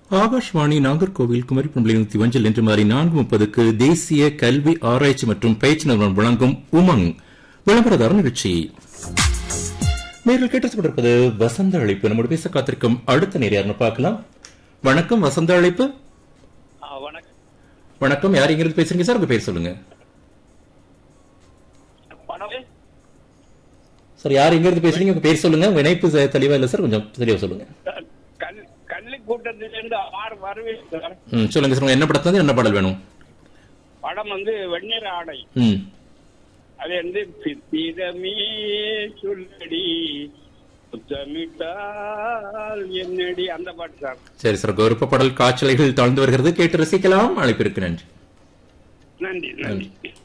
ஆகாஷ்வாணி நாகர்கோவில் குமரி பண்பலை நூத்தி வஞ்சல் என்று மாறி நான்கு முப்பதுக்கு தேசிய கல்வி ஆராய்ச்சி மற்றும் பயிற்சி நிறுவனம் வழங்கும் உமங் விளம்பரதார நிகழ்ச்சி நேரில் கேட்டிருப்பது வசந்த அழைப்பு நம்மோடு பேச காத்திருக்கும் அடுத்த நேர் யாருன்னு பார்க்கலாம் வணக்கம் வசந்த அழைப்பு ஆ, வணக்கம் வணக்கம் யார் இங்கிருந்து பேசுறீங்க சார் உங்க பேர் சொல்லுங்க பணம் சார் யார் இங்கிருந்து பேசுறீங்க உங்க பேர் சொல்லுங்க உங்க இணைப்பு ச- தெளிவா இல்ல சார் கொஞ்சம் தெளிவா சொல்லுங்க கல் கல்வி கூட்டத்திலிருந்து ஆறு வருவேன் சார் ம், சொல்லுங்க சார் உங்க என்ன படத்துல என்ன பாடல் வேணும் படம் வந்து வெந்நீர் ஆடை ம் அது வந்து சித்திரமே சொல்லடி முத்தமிட்டால் என்னடி அந்த பாட்டு சார் சரி சார் விருப்ப பாடல் காய்ச்சலைகள் தாழ்ந்து வருகிறது கேட்டு ரசிக்கலாம் அழைப்பிற்கு நன்றி நன்றி நன்றி